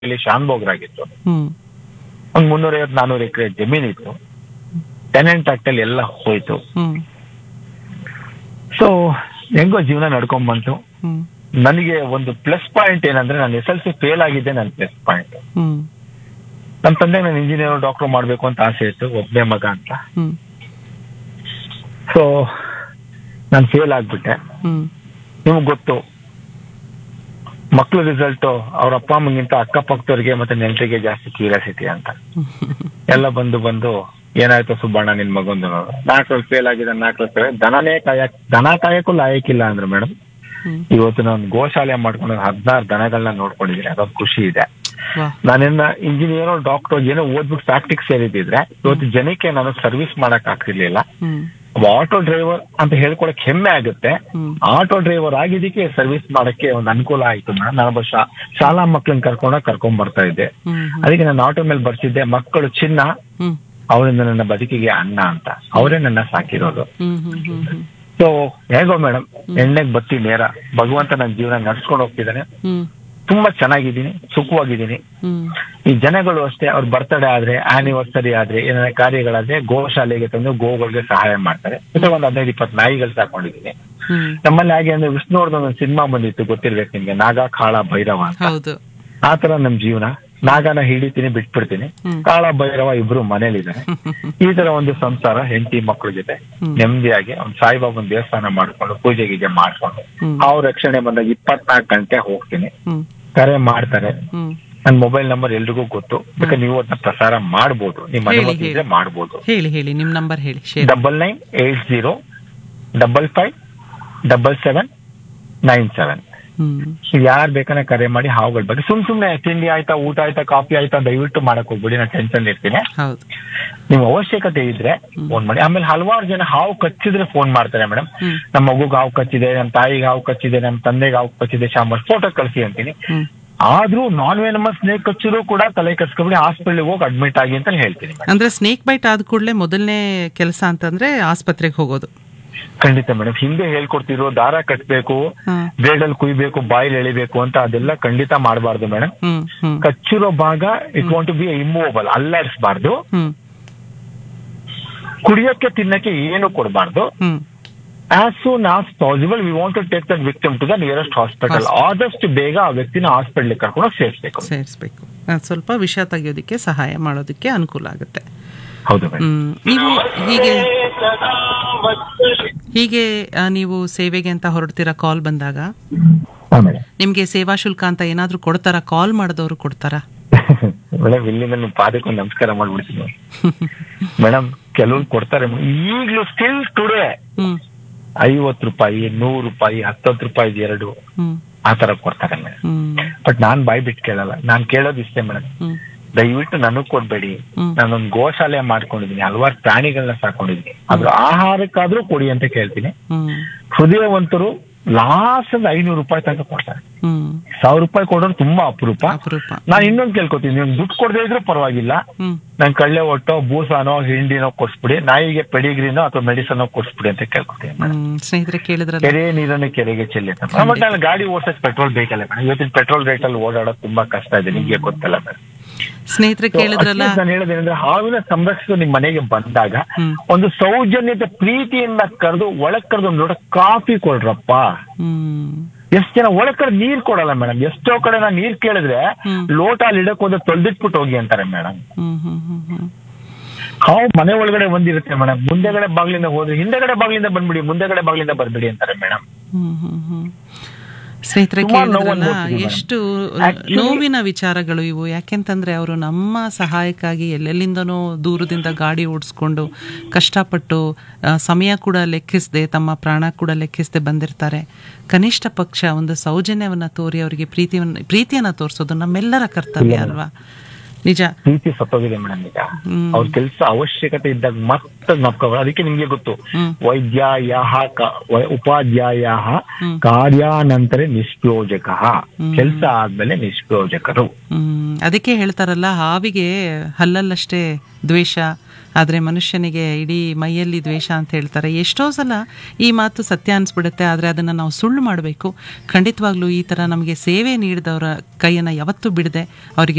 ಇಲ್ಲಿ ಶಾನ್ಭೋಗ್ರಾಗಿತ್ತು ಹ್ಮ್ ಒಂದ್ ಮುನ್ನೂರೈವತ್ತು ನಾನೂರು ಎಕರೆ ಜಮೀನಿತ್ತು ಟೆನೆಂಟ್ ಆಕ್ಟ್ ಅಲ್ಲಿ ಎಲ್ಲ ಹೋಯ್ತು ಹ್ಮ್ ಸೊ ಹೆಂಗೋ ಜೀವನ ನಡ್ಕೊಂಡ್ ಬಂತು ಹ್ಮ್ ನನಗೆ ಒಂದು ಪ್ಲಸ್ ಪಾಯಿಂಟ್ ಏನಂದ್ರೆ ನಾನು ಎಸ್ ಎಲ್ ಸಿ ಫೇಲ್ ಆಗಿದ್ದೆ ನನ್ನ ಪ್ಲಸ್ ಪಾಯಿಂಟ್ ಹ್ಮ್ ನಮ್ಮ ತಂದೆ ನಾನು ಇಂಜಿನಿಯರ್ ಡಾಕ್ಟರ್ ಮಾಡ್ಬೇಕು ಅಂತ ಆಸೆ ಇತ್ತು ಒಬ್ಬನೇ ಮಗ ಅಂತ ಹ್ಮ್ ಸೊ ನಾನು ಫೇಲ್ ಆಗ್ಬಿಟ್ಟೆ ಹ್ಮ್ ನಿಮ್ಗೆ ಗೊತ್ತು ಮಕ್ಳ ರಿಸಲ್ಟ್ ಅವ್ರ ಅಪ್ಪ ಅಮ್ಮಗಿಂತ ಅಕ್ಕಪಕ್ಕದವ್ರಿಗೆ ಮತ್ತೆ ನೆಂಟರಿಗೆ ಜಾಸ್ತಿ ಕ್ಯೂರಿಯಾಸಿಟಿ ಅಂತ ಎಲ್ಲ ಬಂದು ಬಂದು ಏನಾಯ್ತು ಸುಬ್ಬಣ್ಣ ನಿನ್ ಮಗೊಂದು ನಾಲ್ಕರಲ್ಲಿ ಫೇಲ್ ಆಗಿದೆ ನಾಲ್ಕರಲ್ಲಿ ಫೇಲ್ ದನನೇ ಕಾಯಕ್ ದನ ಕಾಯಕ್ಕೂ ಲಾಯಕ್ಕಿಲ್ಲ ಅಂದ್ರೆ ಮೇಡಮ್ ಹ್ಮ್ ಇವತ್ತು ನಾನು ಗೋಶಾಲೆ ಮಾಡ್ಕೊಂಡು ಹದಿನಾರು ದನಗಳನ್ನ ನೋಡ್ಕೊಂಡಿದ್ದೀನಿ ಅದೊಂದು ಖುಷಿ ಇದೆ ವಾ ನಾನೇನ ಇಂಜಿನಿಯರ್ ಡಾಕ್ಟರ್ ಏನೋ ಓದ್ಬಿಟ್ಟು ಫ್ಯಾಕ್ಟ್ರಿಗೆ ಸೇರಿದ್ರೆ ಇವತ್ತು ಜನಕ್ಕೆ ನಾನು ಸರ್ವಿಸ್ ಮಾಡಕ್ ಆಗ್ತಿರ್ಲಿಲ್ಲ ಹ್ಮ್ ಆಟೋ ಡ್ರೈವರ್ ಅಂತ ಹೇಳ್ಕೊಳಕ್ ಹೆಮ್ಮೆ ಆಗುತ್ತೆ ಹ್ಮ್ ಆಟೋ ಡ್ರೈವರ್ ಆಗಿದ್ದಕ್ಕೆ ಸರ್ವಿಸ್ ಮಾಡಕ್ಕೆ ಒಂದು ಅನುಕೂಲ ಆಯ್ತು ಮೇಡಮ್ ನಾನು ಶಾ ಶಾಲಾ ಮಕ್ಳನ್ನ ಕರ್ಕೊಂಡೋಗಿ ಕರ್ಕೊಂಡ್ ಬರ್ತಾ ಇದ್ದೆ ಹ್ಮ್ ಹ್ಮ್ ಅದಕ್ಕೆ ನಾನು ಆಟೋ ಮೇಲೆ ಬರ್ತಿದ್ದೆ ಮಕ್ಕಳು ಚಿನ್ನ ಹ್ಮ್ ಅವರಿಂದ ನನ್ನ ಬದುಕಿಗೆ ಅನ್ನ ಅಂತ ಅವರೇ ನನ್ನ ಸಾಕಿರೋದು ಹ್ಮ್ ಹ್ಮ್ ಹ್ಮ್ ಹ್ಮ್ ಸೊ ಹೇಗೋ ಮೇಡಮ್ ಎಣ್ಣೆಗ್ ಬತ್ತಿ ನೇರ ಭಗವಂತ ನನ್ನ ಜೀವನ ನಡ್ಸ್ಕೊಂಡು ಹೋಗ್ತಿದ್ದಾನೆ ಹ್ಮ್ ತುಂಬಾ ಚೆನ್ನಾಗಿದ್ದೀನಿ ಸುಖವಾಗಿದ್ದೀನಿ ಹ್ಮ್ ಈ ಜನಗಳು ಅಷ್ಟೇ ಅವ್ರ ಬರ್ತಡೇ ಆದ್ರೆ ಆನಿವರ್ಸರಿ ಆದ್ರೆ ಏನಾರ ಕಾರ್ಯಗಳಾದ್ರೆ ಗೋಶಾಲೆಗೆ ತಂದು ಗೋಗಳಿಗೆ ಸಹಾಯ ಮಾಡ್ತಾರೆ ಮತ್ತೆ ಒಂದ್ ಹದಿನೈದು ಇಪ್ಪತ್ತು ನಾಯಿಗಳು ಸಾಕೊಂಡಿದ್ದೀನಿ ಹ್ಮ್ ನಮ್ಮಲ್ಲಿ ಹಾಗೆ ಅಂದ್ರೆ ವಿಷ್ಣುವರ್ಧನ್ ಒಂದು ಸಿನಿಮಾ ಬಂದಿತ್ತು ಗೊತ್ತಿರ್ಬೇಕು ನಿಮ್ಗೆ ನಾಗ ಕಾಳ ಭೈರವ ಅಂತ ಹೌದು ಆ ತರ ನಮ್ ಜೀವನ ನಾಗನ ಹಿಡಿತೀನಿ ಬಿಟ್ಬಿಡ್ತೀನಿ ಹ್ಮ್. ಕಾಳ ಭೈರವ ಇಬ್ರು ಮನೇಲಿದ್ದಾರೆ ಈ ತರ ಒಂದು ಸಂಸಾರ ಹೆಂಡತಿ ಮಕ್ಕಳ ಜೊತೆ ಹ್ಮ್. ನೆಮ್ಮದಿಯಾಗಿ ಒಂದ್ ಸಾಯಿಬಾಬನ್ ದೇವಸ್ಥಾನ ಮಾಡ್ಕೊಂಡು ಪೂಜೆ ಗೀಜೆ ಮಾಡ್ಕೊಂಡು ಹ್ಮ್. ಅವ್ರ ರಕ್ಷಣೆ ಬಂದಾಗ ಇಪ್ಪತ್ನಾಲ್ಕು ಗಂಟೆ ಹೋಗ್ತೀನಿ ಹ್ಮ್ ಕರೆ ಮಾಡ್ತಾರೆ ಹ್ಮ್ ನನ್ ಮೊಬೈಲ್ ನಂಬರ್ ಎಲ್ರಿಗೂ ಗೊತ್ತು ಬೇಕಾದ್ರೆ ನೀವು ಅದನ್ನ ಪ್ರಸಾರ ಮಾಡ್ಬೋದು ನಿಮ್ ಹೇಳಿ, ಅನುಮತಿ ಇದ್ರೆ ಹೇಳಿ. ಮಾಡ್ಬೋದು ಹೇಳಿ ಹೇಳಿ ನಿಮ್ ನಂಬರ್ ಹೇಳಿ share double nine eight zero double five double seven nine seven ಹ್ಮ್ ಯಾರ್ ಬೇಕಾದ್ರೆ ಕರೆ ಮಾಡಿ ಹಾವುಗಳ ಬಗ್ಗೆ ಸುಮ್ ಸುಮ್ನೆ ತಿಂಡಿ ಆಯ್ತಾ ಊಟ ಆಯ್ತಾ ಕಾಫಿ ಆಯ್ತಾ ದಯವಿಟ್ಟು ಮಾಡಕ್ ಹೋಗ್ಬಿಡಿ ನಾನು ಟೆನ್ಷನ್ ಇರ್ತೀನಿ ಹೌದು ನಿಮ್ ಅವಶ್ಯಕತೆ ಇದ್ರೆ ಫೋನ್ ಮಾಡಿ ಆಮೇಲೆ ಹಲವಾರು ಜನ ಹಾವು ಕಚ್ಚಿದ್ರೆ ಫೋನ್ ಮಾಡ್ತಾರೆ ಮೇಡಮ್ ಹ್ಮ್ ನಮ್ಮ ಮಗುಗ್ ಹಾವು ಕಚ್ಚಿದೆ ನಮ್ಮ ತಾಯಿಗೆ ಹಾವು ಕಚ್ಚಿದೆ ನಮ್ಮ ತಂದೆಗೆ ಹಾವು ಕಚ್ಚಿದೆ ಶಾಂಬರ್ ಫೋಟೋ ಕಳ್ಸಿ ಅಂತೀನಿ ಹ್ಮ್ ಆದ್ರೂ ನಾನ್ ವೆನಮಸ್ ಸ್ನೇಕ್ ಕಚ್ಚಿದ್ರು ಕೂಡ ತಲೆ ಕಚ್ಕೊಬಿಡಿ ಹಾಸ್ಪಿಟಲ್ ಹೋಗಿ ಅಡ್ಮಿಟ್ ಆಗಿ ಅಂತ ಹೇಳ್ತೀನಿ ಮೇಡಮ್ ಅಂದ್ರೆ ಸ್ನೇಕ್ ಬೈಟ್ ಆದ ಕೂಡಲೇ ಮೊದಲನೇ ಕೆಲಸ ಅಂತಂದ್ರೆ ಆಸ್ಪತ್ರೆಗೆ ಹೋಗೋದು ಖಂಡಿತ ಮೇಡಮ್ ಹಿಂದೆ ಹೇಳ್ಕೊಡ್ತಿರೋ ದಾರ ಕಟ್ಬೇಕು ಹಾ. ಬ್ಲೇಡಲ್ಲಿ ಕುಯ್ಬೇಕು ಬಾಯಿಲ್ ಎಳಿಬೇಕು ಅಂತ ಅದೆಲ್ಲ ಖಂಡಿತ ಮಾಡಬಾರ್ದು ಮೇಡಮ್ ಹ್ಮ್ ಹ್ಮ್ ಕಚ್ಚಿರೋ ಭಾಗ it want to be immovable ಅಲ್ಲಾಡಿಸಬಾರ್ದು ಹ್ಮ್ ಕುಡಿಯೋಕೆ ತಿನ್ನಕ್ಕೆ ಏನು ಕೊಡಬಾರ್ದು ಹ್ಮ್ as soon as possible we want to take that victim to the nearest hospital Hospital. ಆದಷ್ಟು ಬೇಗ ಆ ವ್ಯಕ್ತಿನ ಹಾಸ್ಪಿಟಲ್ ಕರ್ಕೊಂಡು ಸೇರಿಸಬೇಕು ಸೇರಿಸ್ಬೇಕು ಅದ್ ಸ್ವಲ್ಪ ವಿಷ ತೆಗೆಯೋದಕ್ಕೆ ಸಹಾಯ ಮಾಡೋದಕ್ಕೆ ಅನುಕೂಲ ಆಗುತ್ತೆ ಹೌದು ಮೇಡಮ್ ಹ್ಮ್ ನೀವು ಹೀಗೆ ಹೀಗೆ ಆ, ನೀವು ಸೇವೆಗೆ ಅಂತ ಹೊರಡ್ತೀರಾ ಕಾಲ್ ಬಂದಾಗ ಹಾ ಮೇಡಮ್ ನಿಮ್ಗೆ ಸೇವಾ ಶುಲ್ಕ ಅಂತ ಏನಾದ್ರೂ ಕೊಡ್ತಾರಾ ಕಾಲ್ ಮಾಡಿದವರು ಕೊಡ್ತಾರಾ ಮೇಡಮ್ ಇಲ್ಲಿಂದ ನಿಮ್ ಪಾದಕ್ಕೆ ಒಂದು ನಮಸ್ಕಾರ ಮಾಡ್ಬಿಡ್ತೀನಿ ಮೇಡಮ್ ಕೆಲವ್ರು ಕೊಡ್ತಾರೆ ಈಗಲೂ ಸ್ಟಿಲ್ ಟುಡೇ ಹ್ಮ್ ಐವತ್ತು ರೂಪಾಯಿ ನೂರು ರೂಪಾಯಿ ಹತ್ತತ್ತು ರೂಪಾಯಿ ಎರಡು ಹ್ಮ್ ಆ ತರ ಕೊಡ್ತಾರೆ ಮೇಡಮ್ ಹ್ಮ್ ಬಟ್ ನಾನ್ ಬಾಯ್ ಬಿಟ್ಟು ಕೇಳಲ್ಲ ನಾನ್ ಕೇಳೋದು ಇಷ್ಟೇ ಮೇಡಮ್ ಹ್ಮ್ ದಯವಿಟ್ಟು ನನಗ್ ಕೊಡ್ಬೇಡಿ ಹ್ಮ್. ನಾನೊಂದು ಗೋಶಾಲೆ ಮಾಡ್ಕೊಂಡಿದೀನಿ ಹಲವಾರು ಪ್ರಾಣಿಗಳನ್ನ ಸಾಕೊಂಡಿದೀನಿ ಅದ್ರ ಆಹಾರಕ್ಕಾದ್ರೂ ಕೊಡಿ ಅಂತ ಕೇಳ್ತೀನಿ ಹ್ಮ್ ಹೃದಯವಂತರು ಲಾಸ್ಟ್ ಐನೂರು ರೂಪಾಯಿ ತನಕ ಕೊಡ್ತಾರೆ ಹ್ಮ್ ಸಾವಿರ ರೂಪಾಯಿ ಕೊಡೋರು ತುಂಬಾ ಅಪರೂಪ ಅಪರೂಪ ನಾನು ಇನ್ನೊಂದು ಕೇಳ್ಕೊತೀನಿ ನೀವು ದುಡ್ಡು ಕೊಡದೇ ಇದ್ರೂ ಪರವಾಗಿಲ್ಲ ಹ್ಮ್ ನನ್ ಕಳ್ಳೆ ಒಟ್ಟೋ ಬೂಸಾನೋ ಹಿಂಡಿನೋ ಕೊಡ್ಸ್ಬಿಡಿ ನಾಯಿಗೆ ಪೆಡಿಗ್ರಿನೋ ಅಥವಾ ಮೆಡಿಸನ್ ಕೊಡ್ಸ್ಬಿಡಿ ಅಂತ ಕೇಳ್ಕೊತೀನಿ ಹ್ಮ್ ಸ್ನೇಹಿತರೆ ಕೇಳಿದ್ರಲ್ಲ ಕೆರೆ ನೀರನ್ನು ಕೆರೆಗೆ ಚೆಲ್ಲಿ ಅಂತ ಬಟ್ ನಾನು ಗಾಡಿ ಓಡ್ಸಕ್ ಪೆಟ್ರೋಲ್ ಬೇಕಲ್ಲ ಮೇಡಮ್ ಇವತ್ತಿನ ಪೆಟ್ರೋಲ್ ರೇಟ್ ಅಲ್ಲಿ ಓಡಾಡೋದು ತುಂಬಾ ಕಷ್ಟ ಇದೆ ನಿಮ್ಗೆ ಗೊತ್ತಲ್ಲ ಮೇಡಮ್ ಸ್ನೇಹಿತರೆ ಕೇಳಿದ್ರಲ್ಲ ನಾನು ಹೇಳೋದೇನಂದ್ರೆ ಹಾವಿನ ಸಂರಕ್ಷಿಸು ನಿಮ್ ಮನೆಗೆ ಬಂದಾಗ ಹ್ಮ್ ಒಂದು ಸೌಜನ್ಯತೆ ಪ್ರೀತಿಯಿಂದ ಕರೆದು ಒಳಗ್ ಕರೆದು ನೋಡ ಕಾಫಿ ಕೊಡ್ರಪ್ಪ ಹ್ಮ್ ಎಷ್ಟ್ ಜನ ಒಳಗ್ ಕರೆದು ನೀರ್ ಕೊಡಲ್ಲ ಮೇಡಮ್ ಎಷ್ಟೋ ಕಡೆ ನಾನು ನೀರ್ ಕೇಳಿದ್ರೆ ಹ್ಮ್. ಲೋಟ ಅಲ್ಲಿ ಇಡಕ್ ಹೋದ್ರೆ ತೊಳ್ದಿಟ್ಬಿಟ್ಟು ಹೋಗಿ ಅಂತಾರೆ ಮೇಡಮ್ ಹ್ಮ್ ಹ್ಮ್ ಹ್ಮ್ ಹ್ಮ್ ಹಾವು ಮನೆ ಒಳಗಡೆ ಬಂದಿರುತ್ತೆ ಮೇಡಮ್ ಮುಂದೆಗಡೆ ಬಾಗ್ಲಿಂದ ಹೋದ್ರೆ ಹಿಂದೆಗಡೆ ಬಾಗ್ಲಿಂದ ಬಂದ್ಬಿಡಿ ಮುಂದೆಗಡೆ ಬಾಗ್ಲಿಂದ ಬರ್ಬಿಡಿ ಅಂತಾರೆ ಮೇಡಮ್ ಹ್ಮ್ ಹ್ಮ್ ಹ್ಮ್ ಸ್ನೇಹಿತರೆ ಸುಮಾರು ನೋವು ಕೇಳಿದ್ರಲ್ಲ ಅನ್ಭವಿಸಿದ್ದೀವಿ ಎಷ್ಟು Actually- ನೋವಿನ ವಿಚಾರಗಳು ಇವು ಯಾಕೆಂತಂದ್ರೆ ಅವರು ನಮ್ಮ ಸಹಾಯಕ್ಕಾಗಿ ಎಲ್ಲೆಲ್ಲಿಂದನೋ ದೂರದಿಂದ ಗಾಡಿ ಓಡಿಸ್ಕೊಂಡು ಕಷ್ಟಪಟ್ಟು ಆ, ಸಮಯ ಕೂಡ ಲೆಕ್ಕಿಸದೆ ತಮ್ಮ ಪ್ರಾಣ ಕೂಡ ಲೆಕ್ಕಿಸದೆ ಬಂದಿರ್ತಾರೆ ಕನಿಷ್ಠ ಪಕ್ಷ ಒಂದು ಸೌಜನ್ಯವನ್ನ ತೋರಿ ಅವರಿಗೆ ಪ್ರೀತಿಯನ್ನ ಪ್ರೀತಿಯನ್ನ ತೋರಿಸೋದು ನಮ್ಮೆಲ್ಲರ ಕರ್ತವ್ಯ ಅಲ್ವಾ ನಿಜ ಪ್ರೀತಿ ಸತ್ತೋಗಿದೆ ಮೇಡಮ್ ಈಗ ಹ್ಮ್. ಅವ್ರ ಕೆಲಸ ಅವಶ್ಯಕತೆ ಇದ್ದಾಗ ಮತ್ತೆ ಜ್ಞಾಪಕ ಅದಕ್ಕೆ ನಿಮ್ಗೆ ಗೊತ್ತು ಹ್ಮ್. ವೈದ್ಯಾಯ ಉಪಾಧ್ಯಾಯ ಹ್ಮ್. ಕಾರ್ಯಾನಂತರ ನಿಷ್ಪ್ರಯೋಜಕ ಕೆಲಸ ಆದ್ಮೇಲೆ ನಿಷ್ಪ್ರಯೋಜಕರು ಹ್ಮ್ ಅದಕ್ಕೆ ಹೇಳ್ತಾರಲ್ಲ ಹಾವಿಗೆ ಹಲ್ಲಲ್ಲಷ್ಟೇ ದ್ವೇಷ ಆದರೆ ಮನುಷ್ಯನಿಗೆ ಇಡೀ ಮೈಯಲ್ಲಿ ದ್ವೇಷ ಅಂತ ಹೇಳ್ತಾರೆ ಎಷ್ಟೋ ಸಲ ಈ ಮಾತು ಸತ್ಯ ಅನ್ಸ್ಬಿಡುತ್ತೆ ಆದರೆ ಅದನ್ನು ನಾವು ಸುಳ್ಳು ಮಾಡಬೇಕು ಖಂಡಿತವಾಗ್ಲೂ ಈ ಥರ ನಮಗೆ ಸೇವೆ ನೀಡಿದವರ ಕೈಯನ್ನು ಯಾವತ್ತೂ ಬಿಡದೆ ಅವರಿಗೆ